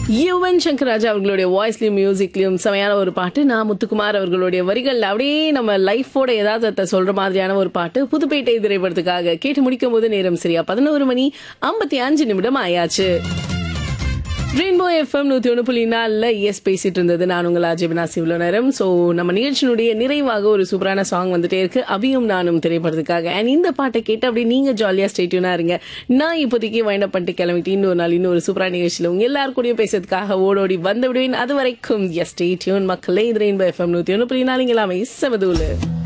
யுவன் சங்கர் ராஜா அவர்களுடைய வாய்ஸ்லயும் மியூசிக்லயும் செமையான ஒரு பாட்டு நான் முத்துக்குமார் அவர்களுடைய வரிகள் அப்படியே நம்ம லைஃபோட யதார்த்தத்தை சொல்ற மாதிரியான ஒரு பாட்டு புதுப்பேட்டை திரைப்படத்துக்காக கேட்டு முடிக்கும் போது நேரம் சரியா பதினோரு மணி ஐம்பத்தி அஞ்சு நிமிடம் ஆயாச்சு ரெயின்போ எஃப்எம் நூத்தி ஒன்று புள்ளி நாலில் எஸ் பேசிட்டு இருந்தது நான் உங்கள் அஜிபினாசி இவ்வளோ நேரம் ஸோ நம்ம நிகழ்ச்சியினுடைய நிறைவாக ஒரு சூப்பரான சாங் வந்துட்டே இருக்கு அபியும் நானும் திரைப்படத்துக்காக அண்ட் இந்த பாட்டை கேட்டு அப்படியே நீங்க ஜாலியாக ஸ்டேட்யூனா இருங்க நான் இப்போதைக்கு வைண்ட் பண்ணிட்டு கிளம்பிட்டு இன்னொரு நாள் இன்னொரு சூப்பரான நிகழ்ச்சியில் உங்க எல்லாரும் கூடயும் பேசுறதுக்காக ஓடோடி வந்து விடுவேன் அது வரைக்கும் எஸ் ஸ்டேட்யூன் மக்களே இது ரெயின்போ எஃப்எம் நூத்தி ஒன்று புள்ளி நாலு இங்கே எல்லாமே செவதூலு